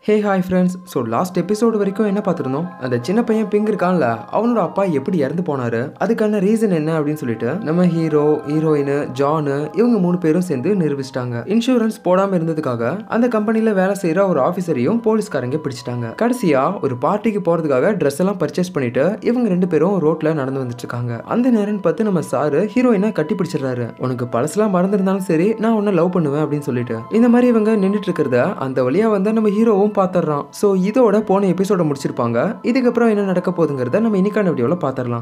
ஹே hi friends so last episode வரைக்கும் என்ன பார்த்துருந்தோம் அந்த சின்ன பையன் பிங்க் இருக்கான்ல அவனோட அப்பா எப்படி இறந்து போனாரு அதுக்கான ரீசன் என்ன அப்படின்னு சொல்லிட்டு நம்ம ஹீரோ ஹீரோயின் ஜானு இவங்க மூணு பேரும் சேர்ந்து நிரூபிச்சிட்டாங்க இன்சூரன்ஸ் போடாம இருந்ததுக்காக அந்த கம்பெனில வேலை செய்யற ஒரு ஆஃபீஸரையும் போலீஸ்காரங்க பிடிச்சிட்டாங்க கடைசியா ஒரு பார்ட்டிக்கு போறதுக்காக ட்ரெஸ் எல்லாம் பர்ச்சேஸ் பண்ணிட்டு இவங்க ரெண்டு பேரும் ரோட்ல நடந்து வந்துட்டு இருக்காங்க அந்த நேரம் பார்த்து நம்ம சாரு ஹீரோயினை கட்டி பிடிச்சிடுறாரு உனக்கு பழசுலாம் மறந்துருந்தாலும் சரி நான் உன்னை லவ் பண்ணுவேன் அப்படின்னு சொல்லிட்டு இந்த மாதிரி இவங்க நின்றுட்டு இருக்கிறத அந்த வழியா வந்து நம்ம ஹீரோவும் பார்த்துடுறான் ஸோ இதோட போன எபிசோட முடிச்சிருப்பாங்க இதுக்கப்புறம் என்ன நடக்க போகுதுங்கிறத நம்ம இன்னைக்கான வீடியோவில் பார்த்துடலாம்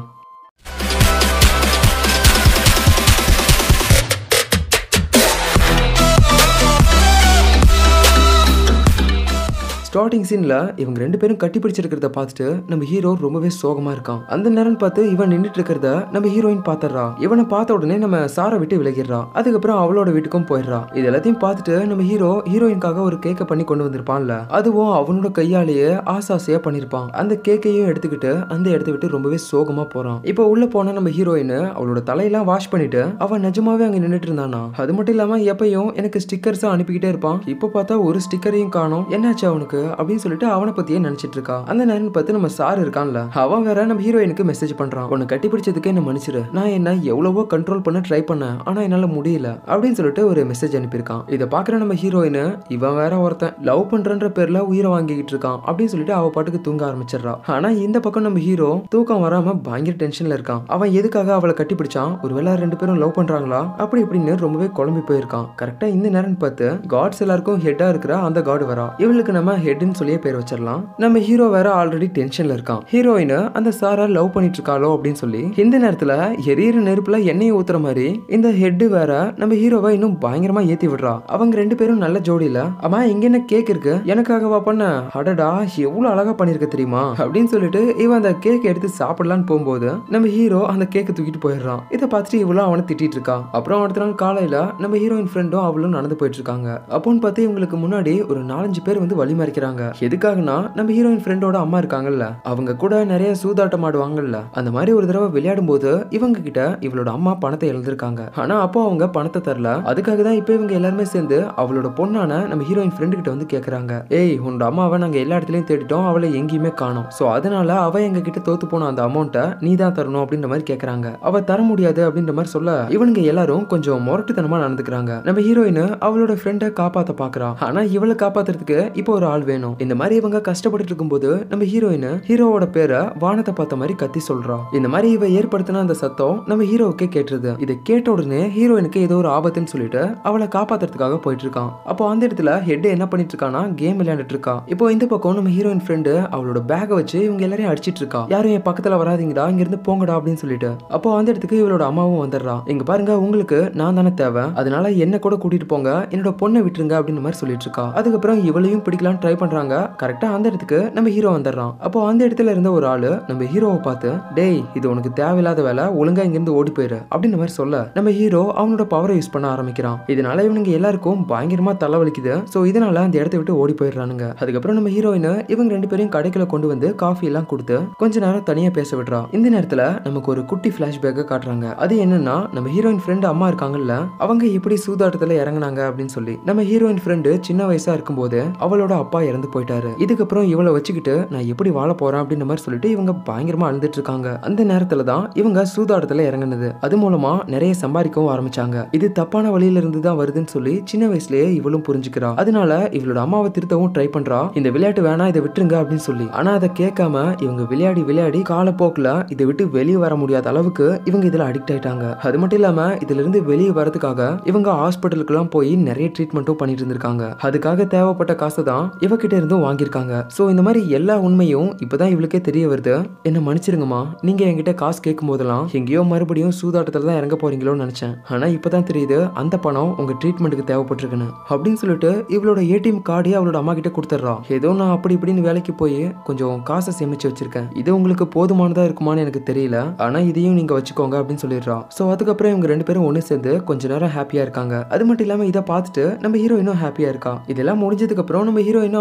ஸ்டார்டிங் சீன்ல இவங்க ரெண்டு பேரும் கட்டி பிடிச்சிருக்கிறத பார்த்துட்டு நம்ம ஹீரோ ரொம்பவே சோகமா இருக்கான் அந்த நேரம் பார்த்து இவன் நின்றுட்டு இருக்கிறத நம்ம ஹீரோயின் பாத்துறா இவனை பார்த்த உடனே நம்ம சாரை விட்டு விலகிடுறா அதுக்கப்புறம் அவளோட வீட்டுக்கும் போயிடுறா இது எல்லாத்தையும் பார்த்துட்டு நம்ம ஹீரோ ஹீரோயின்காக ஒரு கேக்கை பண்ணி கொண்டு வந்திருப்பான்ல அதுவும் அவனோட கையாலேயே ஆசாசையா பண்ணிருப்பான் அந்த கேக்கையும் எடுத்துக்கிட்டு அந்த இடத்த விட்டு ரொம்பவே சோகமா போறான் இப்போ உள்ள போன நம்ம ஹீரோயின் அவளோட தலையெல்லாம் வாஷ் பண்ணிட்டு அவன் நிஜமாவே அங்க நின்னுட்டு இருந்தானா அது மட்டும் இல்லாம எப்பயும் எனக்கு ஸ்டிக்கர்ஸ் அனுப்பிக்கிட்டே இருப்பான் இப்போ பார்த்தா ஒரு ஸ்டிக்கரையும் காணோம் என்னாச்சு அவனுக்கு அப்படின்னு சொல்லிட்டு அவனை பத்தியே நினைச்சிட்டு இருக்கா அந்த நேரம் பார்த்து நம்ம சார் இருக்கான்ல அவன் வேற நம்ம ஹீரோயினுக்கு மெசேஜ் பண்றான் உன்னை கட்டி பிடிச்சதுக்கே என்ன மன்னிச்சிரு நான் என்ன எவ்வளவோ கண்ட்ரோல் பண்ண ட்ரை பண்ணேன் ஆனா என்னால முடியல அப்படின்னு சொல்லிட்டு ஒரு மெசேஜ் அனுப்பியிருக்கான் இதை பாக்குற நம்ம ஹீரோயின் இவன் வேற ஒருத்தன் லவ் பண்றன்ற பேர்ல உயிரை வாங்கிக்கிட்டு இருக்கான் அப்படின்னு சொல்லிட்டு அவ பாட்டுக்கு தூங்க ஆரம்பிச்சிடுறா ஆனா இந்த பக்கம் நம்ம ஹீரோ தூக்கம் வராம பயங்கர டென்ஷன்ல இருக்கான் அவன் எதுக்காக அவளை கட்டி பிடிச்சான் ஒருவேளை ரெண்டு பேரும் லவ் பண்றாங்களா அப்படி இப்படின்னு ரொம்பவே குழம்பி போயிருக்கான் கரெக்டா இந்த நேரம் பார்த்து காட்ஸ் எல்லாருக்கும் ஹெட்டா இருக்கிற அந்த காட் வரா இவளுக்கு நம்ம ஹெட்னு சொல்லியே பேர் வச்சிடலாம் நம்ம ஹீரோ வேற ஆல்ரெடி டென்ஷன்ல இருக்கான் ஹீரோயின் அந்த சாரை லவ் பண்ணிட்டு இருக்காளோ அப்படின்னு சொல்லி இந்த நேரத்துல எரியிற நெருப்புல எண்ணெயை ஊத்துற மாதிரி இந்த ஹெட் வேற நம்ம ஹீரோவை இன்னும் பயங்கரமா ஏத்தி விடுறா அவங்க ரெண்டு பேரும் நல்ல ஜோடியில அம்மா இங்க என்ன கேக் இருக்கு எனக்காகவா பண்ண அடடா எவ்வளவு அழகா பண்ணிருக்க தெரியுமா அப்படின்னு சொல்லிட்டு இவன் அந்த கேக் எடுத்து சாப்பிடலான்னு போகும்போது நம்ம ஹீரோ அந்த கேக்கை தூக்கிட்டு போயிடுறான் இதை பார்த்துட்டு இவ்வளவு அவனை திட்டிட்டு இருக்கா அப்புறம் அடுத்த நாள் காலையில நம்ம ஹீரோயின் ஃப்ரெண்டும் அவளும் நடந்து போயிட்டு இருக்காங்க அப்போன்னு பார்த்து இவங்களுக்கு முன்னாடி ஒரு நாலஞ்சு பேர் வந்து வழி மறிக்கிறாங்க எதுக்காகனா நம்ம ஹீரோயின் ஃப்ரெண்டோட அம்மா இருக்காங்கல்ல அவங்க கூட நிறைய சூதாட்டம் ஆடுவாங்கல்ல அந்த மாதிரி ஒரு தடவை விளையாடும் போது இவங்க கிட்ட இவளோட அம்மா பணத்தை எழுதிருக்காங்க ஆனா அப்போ அவங்க பணத்தை தரல அதுக்காக தான் இப்போ இவங்க எல்லாருமே சேர்ந்து அவளோட பொண்ணான நம்ம ஹீரோயின் ஃப்ரெண்டு கிட்ட வந்து கேக்குறாங்க ஏய் உன்னோட அம்மாவை நாங்க எல்லா இடத்துலயும் தேடிட்டோம் அவளை எங்கேயுமே காணோம் சோ அதனால அவ எங்க கிட்ட தோத்து போன அந்த அமௌண்ட்டை நீ தான் தரணும் அப்படின்ற மாதிரி கேக்குறாங்க அவ தர முடியாது அப்படின்ற மாதிரி சொல்ல இவனுங்க எல்லாரும் கொஞ்சம் முரட்டுத்தனமா நடந்துக்கிறாங்க நம்ம ஹீரோயின் அவளோட ஃப்ரெண்டை காப்பாத்த பாக்குறா ஆனா இவளை காப்பாத்துறதுக்கு இப்போ ஒரு ஆள் வேணும் இந்த மாதிரி இவங்க கஷ்டப்பட்டு இருக்கும்போது நம்ம ஹீரோயின் ஹீரோவோட பேரை வானத்தை பார்த்த மாதிரி கத்தி சொல்றா இந்த மாதிரி இவ ஏற்படுத்தின அந்த சத்தம் நம்ம ஹீரோவுக்கே கேட்டுருது இதை கேட்ட உடனே ஹீரோயினுக்கு ஏதோ ஒரு ஆபத்துன்னு சொல்லிட்டு அவளை காப்பாத்துறதுக்காக போயிட்டு இருக்கான் அப்போ அந்த இடத்துல ஹெட் என்ன பண்ணிட்டு இருக்கானா கேம் விளையாண்டுட்டு இருக்கா இப்போ இந்த பக்கம் நம்ம ஹீரோயின் ஃப்ரெண்டு அவளோட பேக்கை வச்சு இவங்க எல்லாரையும் அடிச்சிட்டு இருக்கா யாரும் என் பக்கத்துல வராதீங்கடா இங்க இருந்து போங்கடா அப்படின்னு சொல்லிட்டு அப்போ அந்த இடத்துக்கு இவளோட அம்மாவும் வந்துடுறா இங்க பாருங்க உங்களுக்கு நான் தானே தேவை அதனால என்ன கூட கூட்டிட்டு போங்க என்னோட பொண்ணை விட்டுருங்க அப்படின்னு மாதிரி சொல்லிட்டு இருக்கா அதுக்கப்புறம் இவளையும் பிடிக்கலாம்னு ட்ரை பண்றாங்க கரெக்டா அந்த இடத்துக்கு நம்ம ஹீரோ வந்துடுறான் அப்போ அந்த இடத்துல இருந்த ஒரு ஆளு நம்ம ஹீரோவை பார்த்து டேய் இது உனக்கு தேவையில்லாத வேலை ஒழுங்கா இங்கிருந்து ஓடி போயிரு அப்படின்னு மாதிரி சொல்ல நம்ம ஹீரோ அவனோட பவரை யூஸ் பண்ண ஆரம்பிக்கிறான் இதனால இவனுங்க எல்லாருக்கும் பயங்கரமா தலைவலிக்குது சோ இதனால அந்த இடத்த விட்டு ஓடி போயிடுறானுங்க அதுக்கப்புறம் நம்ம ஹீரோயின் இவங்க ரெண்டு பேரையும் கடைக்குள்ள கொண்டு வந்து காஃபி எல்லாம் கொடுத்து கொஞ்ச நேரம் தனியா பேச விடுறா இந்த நேரத்துல நமக்கு ஒரு குட்டி பிளாஷ்பேக்கை காட்டுறாங்க அது என்னன்னா நம்ம ஹீரோயின் ஃப்ரெண்டு அம்மா இருக்காங்கல்ல அவங்க எப்படி சூதாட்டத்துல இறங்குனாங்க அப்படின்னு சொல்லி நம்ம ஹீரோயின் ஃப்ரெண்டு சின்ன வயசா இருக்கும்போது அவளோட அப்பா இறந்து போயிட்டாரு இதுக்கப்புறம் இவளை வச்சுக்கிட்டு நான் எப்படி வாழ போறேன் அப்படின்ற மாதிரி சொல்லிட்டு இவங்க பயங்கரமா அழுதுட்டு இருக்காங்க அந்த நேரத்துல தான் இவங்க சூதாட்டத்துல இறங்குனது அது மூலமா நிறைய சம்பாதிக்கவும் ஆரம்பிச்சாங்க இது தப்பான வழியில இருந்து தான் வருதுன்னு சொல்லி சின்ன வயசுலயே இவளும் புரிஞ்சுக்கிறா அதனால இவளோட அம்மாவை திருத்தவும் ட்ரை பண்றா இந்த விளையாட்டு வேணாம் இதை விட்டுருங்க அப்படின்னு சொல்லி ஆனா அதை கேட்காம இவங்க விளையாடி விளையாடி காலப்போக்குல இதை விட்டு வெளியே வர முடியாத அளவுக்கு இவங்க இதுல அடிக்ட் ஆயிட்டாங்க அது மட்டும் இல்லாம இதுல இருந்து வெளியே வரதுக்காக இவங்க ஹாஸ்பிட்டலுக்கு எல்லாம் போய் நிறைய ட்ரீட்மெண்ட்டும் பண்ணிட்டு இருந்திருக்காங்க அதுக்காக தேவைப்பட்ட காசை தான் இவகிட்ட இருந்தும் வாங்கியிருக்காங்க சோ இந்த மாதிரி எல்லா உண்மையும் இப்பதான் இவளுக்கே தெரிய வருது என்ன மன்னிச்சிருங்கம்மா நீங்க என்கிட்ட காசு கேட்கும் போதெல்லாம் எங்கேயோ மறுபடியும் சூதாட்டத்துல தான் இறங்க போறீங்களோன்னு நினைச்சேன் ஆனா இப்பதான் தெரியுது அந்த பணம் உங்க ட்ரீட்மெண்ட்டுக்கு தேவைப்பட்டிருக்குன்னு அப்படின்னு சொல்லிட்டு இவளோட ஏடிஎம் கார்டே அவளோட அம்மா கிட்ட கொடுத்துட்றா ஏதோ நான் அப்படி இப்படின்னு வேலைக்கு போய் கொஞ்சம் காசை சேமிச்சு வச்சிருக்கேன் இது உங்களுக்கு போதுமானதா இருக்குமான்னு எனக்கு தெரியல ஆனா இதையும் நீங்க வச்சுக்கோங்க அப்படின்னு சொல்லிடுறா சோ அதுக்கப்புறம் இவங்க ரெண்டு பேரும் ஒண்ணு சேர்ந்து கொஞ்ச நேரம் ஹாப்பியா இருக்காங்க அது மட்டும் இல்லாம இதை பார்த்துட்டு நம்ம ஹீரோயினும் ஹாப்பியா இருக்கா இதெல்லாம் முடிஞ்சதுக்கு அப்புறம் நம்ம ஹீரோயினும்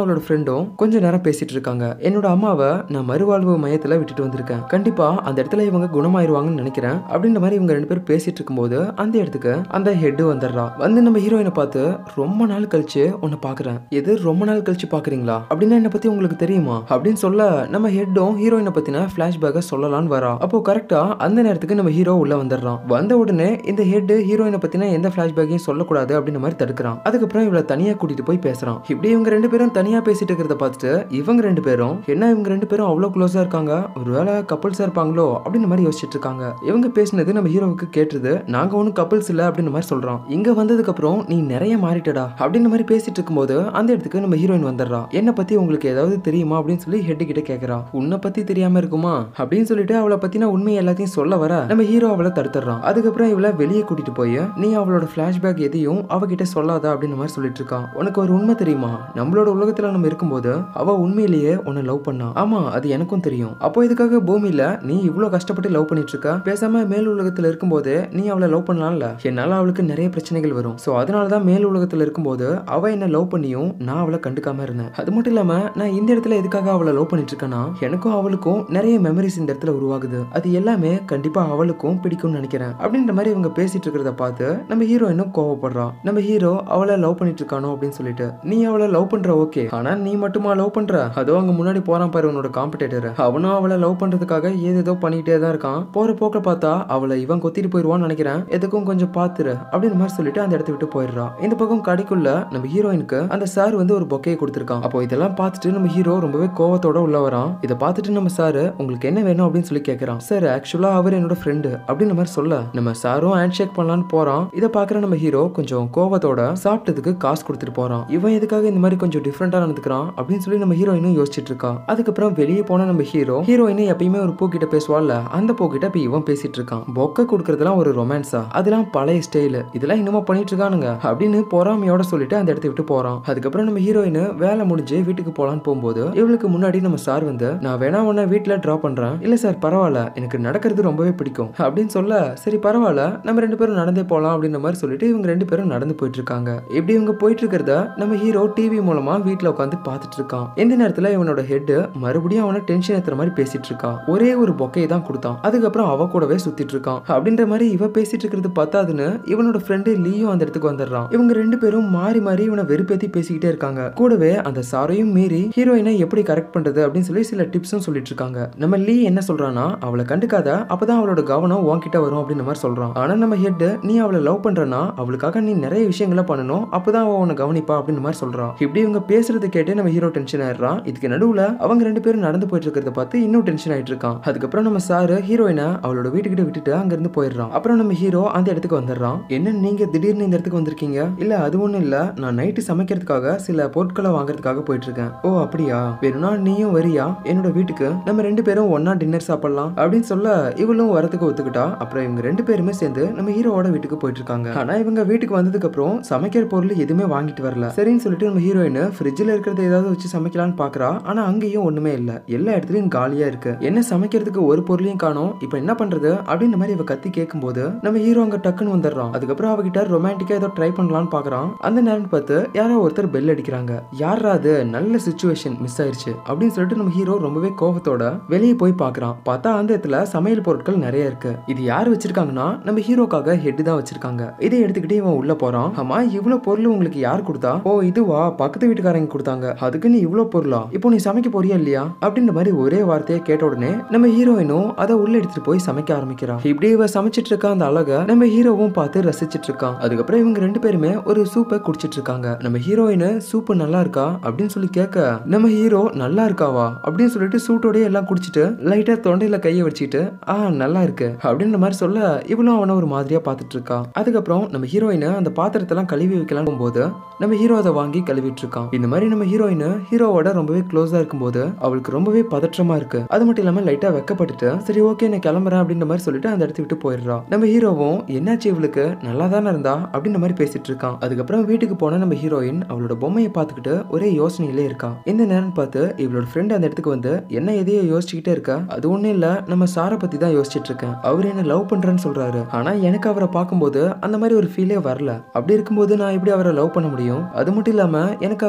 அவளோட ஃப்ரெண்டும் கொஞ்ச நேரம் பேசிட்டு இருக்காங்க என்னோட அம்மாவை நான் மறுவாழ்வு மையத்துல விட்டுட்டு வந்திருக்கேன் கண்டிப்பா அந்த இடத்துல இவங்க குணமாயிருவாங்கன்னு நினைக்கிறேன் அப்படின்ற மாதிரி இவங்க ரெண்டு பேரும் பேசிட்டு இருக்கும்போது அந்த இடத்துக்கு அந்த ஹெட் வந்துடுறா வந்து நம்ம ஹீரோயினை பார்த்து ரொம்ப நாள் கழிச்சு உன்னை பாக்குறேன் எது ரொம்ப நாள் கழிச்சு பாக்குறீங்களா அப்படின்னா என்ன பத்தி உங்களுக்கு தெரியுமா அப்படின்னு சொல்ல நம்ம ஹெட்டும் ஹீரோயினை பத்தின பிளாஷ்பேக்கை சொல்லலாம்னு வரா அப்போ கரெக்டா அந்த நேரத்துக்கு நம்ம ஹீரோ உள்ள வந்துடுறான் வந்த உடனே இந்த ஹெட் ஹீரோயினை பத்தின எந்த பிளாஷ்பேக்கையும் சொல்லக்கூடாது அப்படின்ற மாதிரி தடுக்கிறான் அதுக்கப்புறம் இவளை தனியா கூட்டிட்டு போய் பேசுறான் இப்படி இவங்க ரெண்டு பேரும் தனியா பேசிட்டு இருக்கிறத பார்த்துட்டு இவங்க ரெண்டு பேரும் என்ன இவங்க ரெண்டு பேரும் அவ்வளவு க்ளோஸா இருக்காங்க ஒருவேளை கப்பல்ஸா இருப்பாங்களோ அப்படின்ற மாதிரி யோசிச்சுட்டு இருக்காங்க இவங்க பேசினது நம்ம ஹீரோவுக்கு கேட்டுது நாங்க ஒன்றும் கப்பல்ஸ் இல்ல அப்படின்ற மாதிரி சொல்றோம் இங்க வந்ததுக்கு அப்புறம் நீ நிறைய மாறிட்டடா அப்படின்ற மாதிரி பேசிட்டு இருக்கும்போது அந்த இடத்துக்கு நம்ம ஹீரோயின் வந்துடுறா என்ன பத்தி உங்களுக்கு ஏதாவது தெரியுமா அப்படின்னு சொல்லி ஹெட் கிட்ட கேக்குறா உன்னை பத்தி தெரியாம இருக்குமா அப்படின்னு சொல்லிட்டு அவளை பத்தின உண்மை எல்லாத்தையும் சொல்ல வர நம்ம ஹீரோ அவளை தடுத்துறான் அதுக்கப்புறம் இவளை வெளியே கூட்டிட்டு போய் நீ அவளோட பிளாஷ்பேக் எதையும் அவகிட்ட சொல்லாத அப்படின்ற மாதிரி சொல்லிட்டு இருக்கான் உனக்கு ஒரு உண்மை தெரியுமா நம்மளோட உலகத்துல நம்ம இருக்கும்போது அவ உண்மையிலேயே உன்னை லவ் பண்ணா ஆமா அது எனக்கும் தெரியும் அப்போ இதுக்காக பூமியில நீ இவ்வளவு கஷ்டப்பட்டு லவ் பண்ணிட்டு இருக்க பேசாம மேல் உலகத்துல இருக்கும்போது நீ அவளை லவ் பண்ணலாம்ல என்னால அவளுக்கு நிறைய பிரச்சனைகள் வரும் சோ அதனாலதான் மேல் உலகத்துல இருக்கும்போது அவ என்ன லவ் பண்ணியும் நான் அவளை கண்டுக்காம இருந்தேன் அது மட்டும் இல்லாம நான் இந்த இடத்துல எதுக்காக அவளை லவ் பண்ணிட்டு இருக்கேன்னா எனக்கும் அவளுக்கும் நிறைய மெமரிஸ் இந்த இடத்துல உருவாகுது அது எல்லாமே கண்டிப்பா அவளுக்கும் பிடிக்கும்னு நினைக்கிறேன் அப்படின்ற மாதிரி இவங்க பேசிட்டு இருக்கிறத பார்த்து நம்ம ஹீரோ இன்னும் கோவப்படுறான் நம்ம ஹீரோ அவளை லவ் பண்ணிட்டு இருக்கானோ அப்படின்னு சொல்லிட்டு நீ அவளை லவ் பண்ற ஓகே ஆனா நீ மட்டுமா லவ் பண்ற அதோ அங்க முன்னாடி போறான் பாரு உன்னோட காம்படேட்டர் அவனும் அவளை லவ் பண்றதுக்காக ஏதேதோ பண்ணிட்டே தான் இருக்கான் போற போக்க பார்த்தா அவளை இவன் கொத்திட்டு போயிருவான்னு நினைக்கிறேன் எதுக்கும் கொஞ்சம் பாத்துரு அப்படின்னு மாதிரி சொல்லிட்டு அந்த இடத்த விட்டு போயிடுறான் இந்த பக்கம் கடைக்குள்ள நம்ம ஹீரோயினுக்கு அந்த சார் வந்து ஒரு பொக்கையை கொடுத்துருக்கான் அப்போ இதெல்லாம் பார்த்துட்டு நம்ம ஹீரோ ரொம்பவே கோவத்தோட உள்ள வரான் இதை பார்த்துட்டு நம்ம சார் உங்களுக்கு என்ன வேணும் அப்படின்னு சொல்லி கேட்கறான் சார் ஆக்சுவலா அவர் என்னோட ஃப்ரெண்டு அப்படின்னு மாதிரி சொல்ல நம்ம சாரும் ஹேண்ட் ஷேக் பண்ணலான்னு போறான் இதை பார்க்குற நம்ம ஹீரோ கொஞ்சம் கோவத்தோட சாப்பிட்டதுக்கு காசு கொடுத்துட்டு போறான் இவன் எதுக்காக இந்த மாதிரி கொஞ்சம் டிஃப்ரெண்டா நடந்துக்கிறான் அப்படின்னு சொல்லி நம்ம ஹீரோயினும் யோசிச்சுட்டு இருக்கா அதுக்கப்புறம் வெளியே போன நம்ம ஹீரோ ஹீரோயின் எப்பயுமே ஒரு பூ கிட்ட பேசுவாள்ல அந்த பூ கிட்ட இப்ப இவன் பேசிட்டு இருக்கான் பொக்கை கொடுக்கறதுலாம் ஒரு ரொமான்ஸா அதெல்லாம் பழைய ஸ்டைல் இதெல்லாம் இன்னுமா பண்ணிட்டு இருக்கானுங்க அப்படின்னு பொறாமையோட சொல்லிட்டு அந்த இடத்த விட்டு போறான் அதுக்கப்புறம் நம்ம ஹீரோயின் வேலை முடிஞ்சு வீட்டுக்கு போலான்னு போகும்போது இவளுக்கு முன்னாடி நம்ம சார் வந்து நான் வேணா உன்னை வீட்டுல டிரா பண்றேன் இல்ல சார் பரவாயில்ல எனக்கு நடக்கிறது ரொம்பவே பிடிக்கும் அப்படின்னு சொல்ல சரி பரவாயில்ல நம்ம ரெண்டு பேரும் நடந்தே போலாம் அப்படின்ற மாதிரி சொல்லிட்டு இவங்க ரெண்டு பேரும் நடந்து போயிட்டு இருக்காங்க இப்படி இவங்க போயிட்டு இருக்கிறத நம்ம ஹீரோ டிவி மூலமா வீட்டுல உட்காந்து பார்த்துட்டு இருக்கான் இந்த நேரத்துல இவனோட ஹெட் மறுபடியும் அவனை டென்ஷன் ஏத்துற மாதிரி பேசிட்டு இருக்கான் ஒரே ஒரு பொக்கையை தான் கொடுத்தான் அதுக்கப்புறம் அவ கூடவே சுத்திட்டு இருக்கான் அப்படின்ற மாதிரி இவ பேசிட்டு இருக்கிறது பத்தாதுன்னு இவனோட ஃப்ரெண்டு லீயும் அந்த இடத்துக்கு வந்துடுறான் இவங்க ரெண்டு பேரும் மாறி மாறி இவனை வெறுப்பேத்தி பேசிக்கிட்டே இருக்காங்க கூடவே அந்த சாரையும் மீறி ஹீரோயினை எப்படி கரெக்ட் பண்றது அப்படின்னு சொல்லி சில டிப்ஸும் சொல்லிட்டு இருக்காங்க நம்ம லீ என்ன சொல்றான்னா அவளை கண்டுக்காத அப்பதான் அவளோட கவனம் உன்கிட்ட வரும் அப்படின்ற மாதிரி சொல்றான் ஆனா நம்ம ஹெட் நீ அவளை லவ் பண்றனா அவளுக்காக நீ நிறைய விஷயங்களை பண்ணணும் அப்பதான் அவ உன்னை கவனிப்பா அப்படின்ற மாதிரி சொல்றான் இப்படி இவங்க பேசுறது கேட்டு நம்ம ஹீரோ டென்ஷன் ஆயிடுறான் இதுக்கு நடுவுல அவங்க ரெண்டு பேரும் நடந்து போயிட்டு இருக்கிறத பார்த்து இன்னும் டென்ஷன் ஆயிட்டு இருக்கான் அதுக்கப்புறம் நம்ம சாரு ஹீரோயினை அவளோட வீட்டுக்கிட்ட விட்டுட்டு அங்க இருந்து போயிடுறான் அப்புறம் நம்ம ஹீரோ அந்த இடத்துக்கு வந்துடுறான் என்ன நீங்க திடீர்னு இந்த இடத்துக்கு வந்திருக்கீங்க இல்ல அது ஒண்ணும் இல்ல நான் நைட்டு சமைக்கிறதுக்காக சில பொருட்களை வாங்குறதுக்காக போயிட்டு இருக்கேன் ஓ அப்படியா வேணும்னா நீயும் வரியா என்னோட வீட்டுக்கு நம்ம ரெண்டு பேரும் ஒன்னா டின்னர் சாப்பிடலாம் அப்படின்னு சொல்ல இவளும் வரதுக்கு ஒத்துக்கிட்டா அப்புறம் இவங்க ரெண்டு பேருமே சேர்ந்து நம்ம ஹீரோவோட வீட்டுக்கு போயிட்டு இருக்காங்க ஆனா இவங்க வீட்டுக்கு வந்ததுக்கு அப்புறம் சமைக்கிற பொருள் எதுவுமே வாங்கிட்டு வரல சரின்னு சொல்லிட்டு நம்ம ஹீரோயின் ஃப்ரிட்ஜில் இருக்கிறத ஏதாவது வச்சு சமைக்கலாம்னு பாக்குறா ஆனா அங்கேயும் ஒண்ணுமே இல்ல எல்லா இடத்துலயும் காலியா இருக்கு என்ன சமைக்கிறதுக்கு ஒரு பொருளையும் காணோம் இப்போ என்ன பண்றது அப்படின்ற மாதிரி இவ கத்தி கேட்கும்போது நம்ம ஹீரோ அங்க டக்குன்னு வந்துடுறான் அதுக்கப்புறம் அவகிட்ட ரொமான்டிக்கா ஏதோ ட்ரை பண்ணலாம்னு பாக்குறான் அந்த நேரம் பார்த்து யாரோ ஒருத்தர் பெல் அடிக்கிறாங்க யாரா அது நல்ல சுச்சுவேஷன் மிஸ் ஆயிருச்சு அப்படின்னு சொல்லிட்டு நம்ம ஹீரோ ரொம்பவே கோபத்தோட வெளியே போய் பார்க்கறான் பார்த்தா அந்த இடத்துல சமையல் பொருட்கள் நிறைய இருக்கு இது யார் வச்சிருக்காங்கன்னா நம்ம ஹீரோக்காக ஹெட் தான் வச்சிருக்காங்க இதை எடுத்துக்கிட்டு இவன் உள்ள போறான் ஆமா இவ்வளவு பொருள் உங்களுக்கு யார் கொடுத்தா ஓ இதுவா பக்கத்து வீட்டுக்காரங்க கொடுத்தாங்க அதுக்கு நீ இவ்வளவு பொருளா இப்போ நீ சமைக்க போறியா இல்லையா அப்படின்ற மாதிரி ஒரே வார்த்தையை கேட்ட உடனே நம்ம ஹீரோயினும் அதை உள்ள எடுத்துட்டு போய் சமைக்க ஆரம்பிக்கிறான் இப்படி இவ சமைச்சிட்டு இருக்க அந்த அழக நம்ம ஹீரோவும் பார்த்து ரசிச்சிட்டு இருக்கான் அதுக்கப்புறம் இவங்க ரெண்டு பேருமே ஒரு சூப்பை குடிச்சிட்டு இருக்காங்க நம்ம ஹீரோயின் சூப்பு நல்லா இருக்கா அப்படின்னு சொல்லி கேட்க நம்ம ஹீரோ நல்லா இருக்காவா அப்படின்னு சொல்லிட்டு சூட்டோடய எல்லாம் குடிச்சிட்டு லைட்டா தொண்டையில கையை வச்சுட்டு ஆ நல்லா இருக்கு அப்படின்ற மாதிரி சொல்ல இவளும் அவனை ஒரு மாதிரியா பார்த்துட்டு இருக்கா அதுக்கப்புறம் நம்ம ஹீரோயின் அந்த பாத்திரத்தெல்லாம் கழுவி வைக்கலாம் போது நம்ம ஹீரோ அதை வாங்கி கழுவிட்டு இருக்கான் இந்த மாதிரி நம்ம ஹீரோயின் ஹீரோவோட ரொம்பவே க்ளோஸா இருக்கும்போது அவளுக்கு ரொம்பவே பதற்றமா இருக்கு அது மட்டும் இல்லாம லைட்டா வெக்கப்பட்டுட்டு சரி ஓகே நான் கிளம்புறேன் அப்படின்ற மாதிரி சொல்லிட்டு அந்த இடத்த விட்டு போயிடுறா நம்ம ஹீரோவும் என்னாச்சு இவளுக்கு நல்லா தானே இருந்தா அப்படின்ற மாதிரி பேசிட்டு இருக்கான் அதுக்கப்புறம் வீட்டுக்கு போன நம்ம ஹீரோயின் அவளோட பொம்மையை பார்த்துக்கிட்டு ஒரே யோசனையிலே இருக்கா இந்த நேரம் பார்த்து இவளோட ஃப்ரெண்ட் அந்த இடத்துக்கு வந்து என்ன எதையோ யோசிச்சுக்கிட்டே இருக்கா அது ஒண்ணும் இல்ல நம்ம சாரை பத்தி தான் யோசிச்சுட்டு இருக்கேன் அவர் என்ன லவ் பண்றேன்னு சொல்றாரு ஆனா எனக்கு அவரை பார்க்கும்போது அந்த மாதிரி ஒரு ஃபீலே வரல அப்படி இருக்கும்போது நான் எப்படி அவரை லவ் பண்ண முடியும் அது மட்டும் இல்லாம எனக்கு அவரை பார்க்கும்போது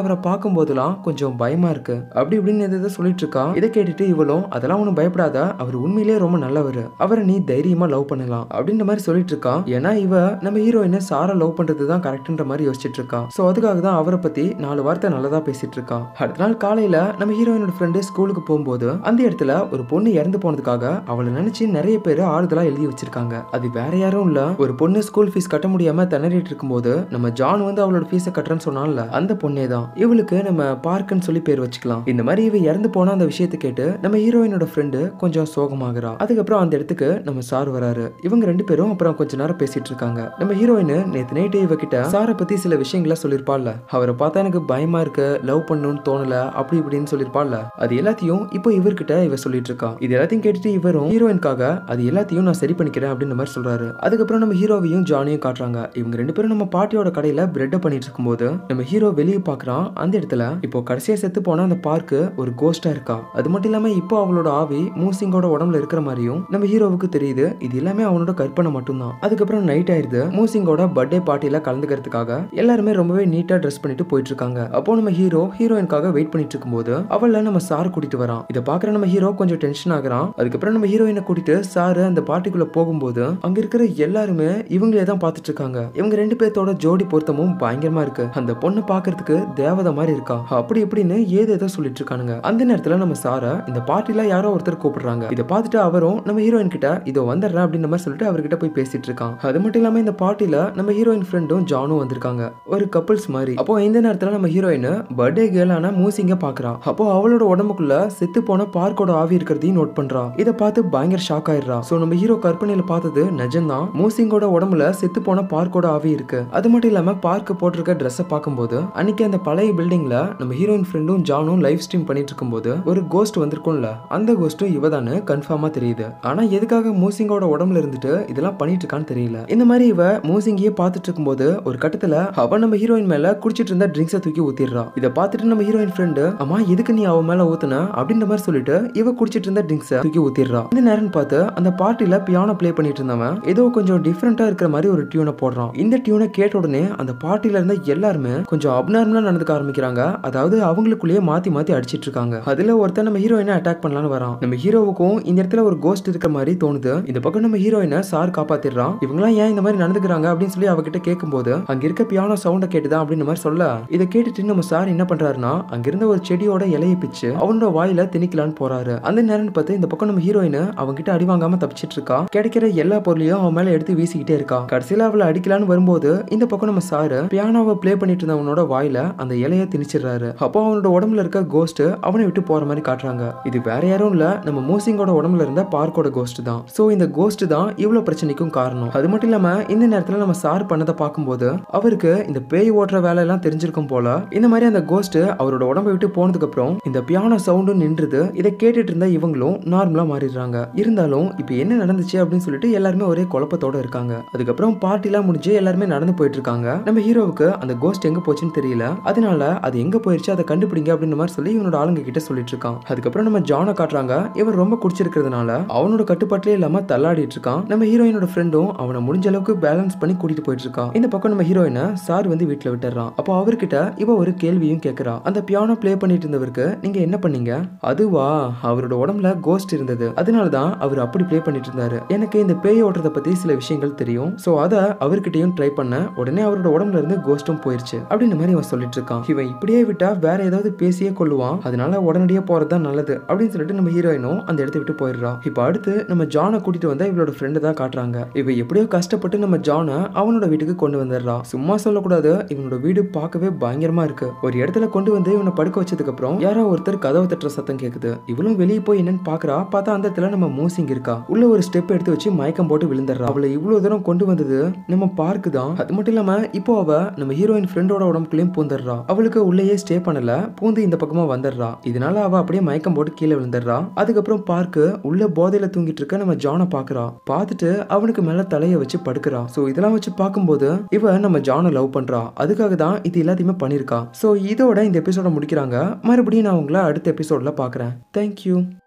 பார்க்கும்போதெல்லாம் கொஞ்சம் பயமா இருக்கு அப்படி இப்படின்னு எதை சொல்லிட்டு இருக்கா இதை கேட்டுட்டு இவளும் அதெல்லாம் ஒன்றும் பயப்படாத அவர் உண்மையிலேயே ரொம்ப நல்லவர் அவரை நீ தைரியமா லவ் பண்ணலாம் அப்படின்ற மாதிரி சொல்லிட்டு இருக்கா ஏன்னா இவ நம்ம ஹீரோயினை சாரா லவ் பண்றது தான் கரெக்ட்ன்ற மாதிரி யோசிச்சுட்டு இருக்கா சோ அதுக்காக தான் அவரை பத்தி நாலு வார்த்தை நல்லதா பேசிட்டு இருக்கா அடுத்த நாள் காலையில நம்ம ஹீரோயினோட ஃப்ரெண்டு ஸ்கூலுக்கு போகும்போது அந்த இடத்துல ஒரு பொண்ணு இறந்து போனதுக்காக அவளை நினைச்சு நிறைய பேர் ஆறுதலா எழுதி வச்சிருக்காங்க அது வேற யாரும் இல்ல ஒரு பொண்ணு ஸ்கூல் ஃபீஸ் கட்ட முடியாம திணறிட்டு இருக்கும்போது நம்ம ஜான் வந்து அவளோட ஃபீஸை கட்டுறேன்னு சொன்னான்ல அந்த பொண்ணே தான் இவளுக்கு நம்ம பார்க்குன்னு சொல்லி பேர் வச்சுக்கலாம் இந்த மாதிரி இவ இறந்து போன அந்த விஷயத்தை கேட்டு நம்ம ஹீரோயினோட ஃப்ரெண்டு கொஞ்சம் சோகமாகறா அதுக்கப்புறம் அந்த இடத்துக்கு நம்ம சார் வராரு இவங்க ரெண்டு பேரும் அப்புறம் கொஞ்ச நேரம் பேசிட்டு இருக்காங்க நம்ம ஹீரோயின் நேத்து நைட்டு இவகிட்ட சாரை பத்தி சில விஷயங்களை சொல்லிருப்பாள்ல அவரை பார்த்தா எனக்கு பயமா இருக்கு லவ் பண்ணணும்னு தோணல அப்படி இப்படின்னு சொல்லிருப்பாள்ல அது எல்லாத்தையும் இப்போ இவர்கிட்ட இவ சொல்லிட்டு இருக்கா இது எல்லாத்தையும் கேட்டுட்டு இவரும் ஹீரோயின்காக அது எல்லாத்தையும் நான் சரி பண்ணிக்கிறேன் அப்படின்ற மாதிரி சொல்றாரு அதுக்கப்புறம் நம்ம ஹீரோவையும் ஜானியும் காட்டுறாங்க இவங்க ரெண்டு பேரும் நம்ம பாட்டியோட கடையில பிரெட் பண்ணிட்டு இருக்கும்போது நம்ம ஹீரோ வெளியே பாக்குறான் அந்த இடத்துல இப்போ கடைசியா செத்து போன அந்த பார்க்கு ஒரு கோஸ்டா இருக்கா அது மட்டும் இல்லாம இப்போ அவளோட ஆவி மூசிங்கோட உடம்புல இருக்கிற மாதிரியும் நம்ம ஹீரோவுக்கு தெரியுது இது எல்லாமே அவனோட கற்பனை மட்டும்தான் அதுக்கப்புறம் நைட் ஆயிருது மூசிங்கோட பர்த்டே பார்ட்டியில கலந்துக்கிறதுக்காக எல்லாருமே ரொம்பவே நீட்டா ட்ரெஸ் பண்ணிட்டு போயிட்டு இருக்காங்க அப்போ நம்ம ஹீரோ ஹீரோயின்காக வெயிட் பண்ணிட்டு இருக்கும்போது அவள நம்ம சார் கூட்டிட்டு வரான் இதை பாக்குற நம்ம ஹீரோ கொஞ்சம் டென்ஷன் ஆகுறான் அதுக்கப்புறம் நம்ம ஹீரோயினை கூட்டிட்டு சாரு அந்த பார்ட்டிக்குள்ள போகும்போது அங்க இருக்கிற எல்லாருமே இவங்களே தான் பார்த்துட்டு இருக்காங்க இவங்க ரெண்டு பேர்த்தோட ஜோடி பொருத்தமும் பயங்கரமா இருக்கு அந்த பொண்ணு பாக்குறதுக்கு தேவதை மாதிரி இருக்கா அப்படி இப்படின்னு ஏது ஏதோ சொல்லிட்டு இருக்கானுங்க அந்த நேரத்துல நம்ம சார இந்த பார்ட்டில யாரோ ஒருத்தர் கூப்பிடுறாங்க இதை பார்த்துட்டு அவரும் நம்ம ஹீரோயின் கிட்ட இதோ வந்துடுறேன் அப்படின்ற மாதிரி சொல்லிட்டு அவர்கிட்ட போய் பேசிட்டு இருக்கான் அது மட்டும் இல்லாம இந்த பார்ட்டில நம்ம ஹீரோயின் ஃப்ரெண்டும் ஜானும் வந்திருக்காங்க ஒரு கப்பிள்ஸ் மாதிரி அப்போ இந்த நேரத்துல நம்ம ஹீரோயின் பர்த்டே கேர்ளான மூசிங்க பாக்குறா அப்போ அவளோட உடம்புக்குள்ள செத்து போன பார்க்கோட ஆவி இருக்கிறதையும் நோட் பண்றா இதை பார்த்து பயங்கர ஷாக் ஆயிடுறா சோ நம்ம ஹீரோ கற்பனையில பார்த்தது நிஜம்தான் மூசிங்கோட உடம்புல செத்து போன பார்க்கோட ஆவி இருக்கு அது மட்டும் இல்லாம பார்க்க போட்டிருக்க ட்ரெஸ்ஸை பார்க்கும்போது அன்னைக்கு அந்த பழைய பில்டிங்ல நம்ம ஹீரோயின் ஃப்ரெண்டும் ஜானும் லைவ் ஸ்ட்ரீம் பண்ணிட்டு இருக்கும்போது ஒரு கோஸ்ட் வந்திருக்கும்ல அந்த கோஸ்ட்டும் இவ தானே கன்ஃபார்மா தெரியுது ஆனா எதுக்காக மூசிங்கோட உடம்புல இருந்துட்டு இதெல்லாம் பண்ணிட்டு இருக்கான்னு தெரியல இந்த மாதிரி இவ மூசிங்கியே பார்த்துட்டு இருக்கும்போது ஒரு கட்டத்துல அவ நம்ம ஹீரோயின் மேல குடிச்சிட்டு இருந்த ட்ரிங்க்ஸை தூக்கி ஊத்திடுறா இதை பார்த்துட்டு நம்ம ஹீரோயின் ஃப்ரெண்டு அம்மா எதுக்கு நீ அவ மேல ஊத்துன அப்படின்ற மாதிரி சொல்லிட்டு இவ குடிச்சிட்டு இருந்த ட்ரிங்க்ஸை தூக்கி ஊத்திடுறா இந்த நேரம் பார்த்து அந்த பார்ட்டில பியானோ ப்ளே பண்ணிட்டு இருந்தவன் ஏதோ கொஞ்சம் டிஃப்ரெண்டா இருக்கிற மாதிரி ஒரு டியூனை போடுறான் இந்த டியூனை கேட்ட உடனே அந்த பார்ட்டில இருந்த எல்லாருமே கொஞ்சம் அப்நார்மலா நடந்துக்க ஆரம்பிக்கிறாங்க அதாவது அவங்களுக்குள்ளேயே மாத்தி மாத்தி அடிச்சிட்டு இருக்காங்க அதுல ஒருத்தன் நம்ம ஹீரோயினை அட்டாக் பண்ணலாம்னு வரான் நம்ம ஹீரோவுக்கும் இந்த இடத்துல ஒரு கோஸ்ட் இருக்கிற மாதிரி தோணுது இந்த பக்கம் நம்ம ஹீரோயினை சார் காப்பாத்திடுறான் இவங்களாம் ஏன் இந்த மாதிரி நடந்துக்கிறாங்க அப்படின்னு சொல்லி அவகிட்ட கேட்கும்போது அங்க இருக்க பியானோ சவுண்ட கேட்டுதான் அப்படின்னு மாதிரி சொல்ல இதை கேட்டுட்டு நம்ம சார் என்ன பண்றாருன்னா அங்க இருந்த ஒரு செடியோட இலையை பிச்சு அவனோட வாயில திணிக்கலான்னு போறாரு அந்த நேரம் பார்த்து இந்த பக்கம் நம்ம ஹீரோயின் அவங்கிட்ட அடி வாங்காம தப்பிச்சிட்டு இருக்கா கிடைக்கிற எல்லா பொருளையும் அவன் மேல எடுத்து வீசிக்கிட்டே இருக்கா கடைசியில அவளை அடிக்கலான்னு வரும்போது இந்த பக்கம் நம்ம சாரு பியானோவை ப்ளே பண்ணிட்டு இருந்தவனோட வாயில அந்த இலைய திணிச்சிடுறாரு அப்போ அவனோட உடம்புல இருக்க கோஸ்ட் அவனை விட்டு போற மாதிரி காட்டுறாங்க இது வேற யாரும் இல்ல நம்ம மூசிங்கோட உடம்புல இருந்த பார்க்கோட கோஸ்ட் தான் சோ இந்த கோஸ்ட் தான் இவ்வளவு பிரச்சனைக்கும் காரணம் அது மட்டும் இல்லாம இந்த நேரத்துல நம்ம சார் பண்ணதை பார்க்கும்போது அவருக்கு இந்த பேய் ஓட்டுற வேலை எல்லாம் தெரிஞ்சிருக்கும் போல இந்த மாதிரி அந்த கோஸ்ட் அவரோட உடம்பை விட்டு போனதுக்கு அப்புறம் இந்த பியானோ சவுண்டும் நின்றுது இதை கேட்டுட்டு இருந்த இவங்களும் நார்மலா மாறிடுறாங்க இருந்தாலும் இப்போ என்ன நடந்துச்சு அப்படின்னு சொல்லிட்டு எல்லாருமே ஒரே குழப்பத்தோட இருக்காங்க அதுக்கப்புறம் பார்ட்டிலாம் முடிஞ்சு எல்லாருமே நடந்து போயிட்டு இருக்காங்க நம்ம ஹீரோவுக்கு அந்த கோஸ்ட் எங்க போச்சுன்னு தெரியல அதனால அது எங்க போயிருச்சு அதை கண்டுபிடிங்க அப்படின்ற மாதிரி சொல்லி இவனோட ஆளுங்க கிட்ட சொல்லிட்டு இருக்கான் அதுக்கப்புறம் நம்ம ஜானை காட்டுறாங்க இவன் ரொம்ப குடிச்சிருக்கிறதுனால அவனோட கட்டுப்பாட்டிலே இல்லாம தள்ளாடிட்டு இருக்கான் நம்ம ஹீரோயினோட ஃப்ரெண்டும் அவனை முடிஞ்ச அளவுக்கு பேலன்ஸ் பண்ணி கூட்டிட்டு போயிட்டு இருக்கான் இந்த பக்கம் நம்ம ஹீரோயினை சார் வந்து வீட்டுல விட்டுறான் அப்போ அவர்கிட்ட இவ ஒரு கேள்வியும் கேட்கறா அந்த பியானோ ப்ளே பண்ணிட்டு இருந்தவருக்கு நீங்க என்ன பண்ணீங்க அதுவா அவரோட உடம்புல கோஸ்ட் இருந்தது அதனாலதான் அவர் அப்படி ப்ளே பண்ணிட்டு இருந்தாரு எனக்கு இந்த பேய் ஓட்டுறத பத்தி சில விஷயங்கள் தெரியும் சோ அதை அவர்கிட்டயும் ட்ரை பண்ண உடனே அவரோட உடம்புல இருந்து கோஸ்டும் போயிருச்சு அப்படின்ற மாதிரி அவன் சொல்லிட்டு இருக்கான் இவன் இப்படியே விட்டா வேற ஏதாவது பேசியே கொள்ளுவான் அதனால உடனடியே போறதுதான் நல்லது அப்படின்னு சொல்லிட்டு நம்ம ஹீரோயினும் அந்த இடத்த விட்டு போயிடுறா இப்போ அடுத்து நம்ம ஜானை கூட்டிட்டு வந்தா இவளோட ஃப்ரெண்டு தான் காட்டுறாங்க இவ எப்படியோ கஷ்டப்பட்டு நம்ம ஜானை அவனோட வீட்டுக்கு கொண்டு வந்துடுறா சும்மா சொல்லக்கூடாது இவனோட வீடு பார்க்கவே பயங்கரமா இருக்கு ஒரு இடத்துல கொண்டு வந்து இவனை படுக்க வச்சதுக்கு அப்புறம் யாரோ ஒருத்தர் கதவை தட்டுற சத்தம் கேக்குது இவளும் வெளியே போய் என்னன்னு பாக்குறா பார்த்தா அந்த இடத்துல நம்ம மூசிங் இருக்கா உள்ள ஒரு ஸ்டெப் எடுத்து வச்சு மயக்கம் போட்டு விழுந்துடுறா அவளை இவ்வளவு தூரம் கொண்டு வந்தது நம்ம பார்க்கு தான் அது மட்டும் இல்லாம இப்போ அவ நம்ம ஹீரோயின் ஃப்ரெண்டோட உடம்புக்குள்ளேயும் பூந்துடுறா அவளுக்கு உள்ளேயே ஸ்டே பண்ணல பூந்து இந்த பக்கமா வந்துடுறா இதனால அவ அப்படியே மயக்கம் போட்டு கீழே விழுந்துடுறா அதுக்கப்புறம் பார்க்கு உள்ள போதையில தூங்கிட்டு இருக்க நம்ம ஜானை பாக்குறா பார்த்துட்டு அவனுக்கு மேல தலைய வச்சு படுக்கிறா சோ இதெல்லாம் வச்சு பார்க்கும்போது இவ நம்ம ஜானை லவ் பண்றா அதுக்காக தான் இது எல்லாத்தையுமே பண்ணிருக்கா சோ இதோட இந்த எபிசோட முடிக்கிறாங்க மறுபடியும் நான் உங்களை அடுத்த எபிசோட்ல பாக்குறேன் தேங்க்யூ